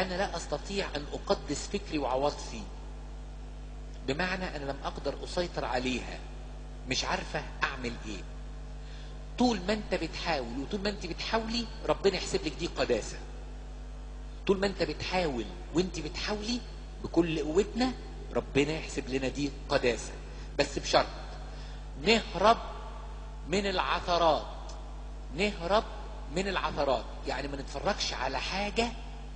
انا لا استطيع ان اقدس فكري وعواطفي بمعنى انا لم اقدر اسيطر عليها مش عارفه اعمل ايه طول ما انت بتحاول وطول ما انت بتحاولي ربنا يحسب لك دي قداسه طول ما انت بتحاول وانت بتحاولي بكل قوتنا ربنا يحسب لنا دي قداسه بس بشرط نهرب من العثرات نهرب من العثرات يعني ما نتفرجش على حاجه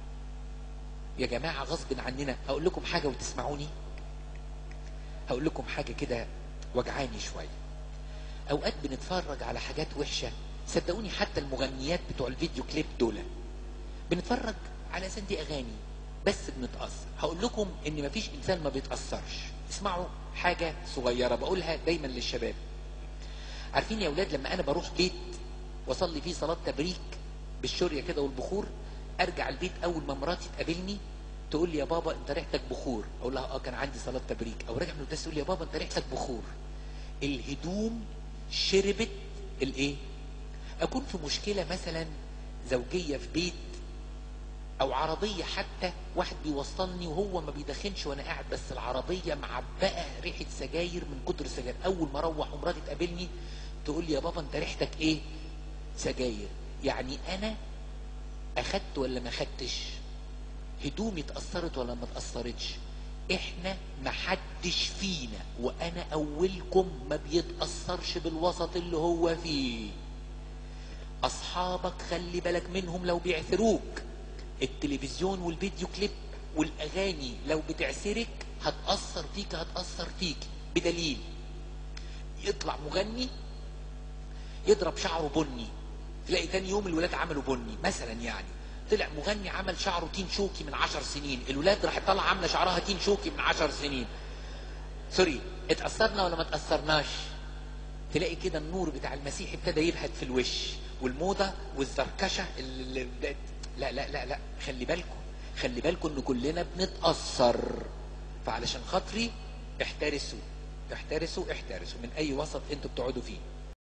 يا جماعه غصب عننا هقول لكم حاجه وتسمعوني هقول لكم حاجه كده وجعاني شويه اوقات بنتفرج على حاجات وحشه صدقوني حتى المغنيات بتوع الفيديو كليب دول بنتفرج على اساس دي اغاني بس بنتاثر هقول لكم ان مفيش انسان ما بيتاثرش اسمعوا حاجه صغيره بقولها دايما للشباب عارفين يا اولاد لما انا بروح بيت واصلي فيه صلاه تبريك بالشوريه كده والبخور ارجع البيت اول ما مراتي تقابلني تقول لي يا بابا انت ريحتك بخور اقول لها اه كان عندي صلاه تبريك او راجع من القداس تقول لي يا بابا انت ريحتك بخور الهدوم شربت الايه اكون في مشكله مثلا زوجيه في بيت او عربيه حتى واحد بيوصلني وهو ما بيدخنش وانا قاعد بس العربيه معبقه ريحه سجاير من كتر السجاير اول ما اروح ومراتي تقابلني تقول لي يا بابا انت ريحتك ايه سجاير يعني انا اخدت ولا ما اخدتش هدومي اتاثرت ولا ما اتاثرتش احنا محدش فينا وانا اولكم ما بيتاثرش بالوسط اللي هو فيه اصحابك خلي بالك منهم لو بيعثروك التلفزيون والفيديو كليب والاغاني لو بتعسرك هتاثر فيك هتاثر فيك بدليل يطلع مغني يضرب شعره بني تلاقي تاني يوم الولاد عملوا بني مثلا يعني طلع مغني عمل شعره تين شوكي من عشر سنين الولاد راح طالعه عامله شعرها تين شوكي من عشر سنين سوري اتأثرنا ولا ما اتأثرناش تلاقي كده النور بتاع المسيح ابتدى يبهت في الوش والموضة والزركشة اللي بدأت لا لا لا لا خلي بالكم خلي بالكم ان كلنا بنتأثر فعلشان خاطري احترسوا احترسوا احترسوا من اي وسط انتوا بتقعدوا فيه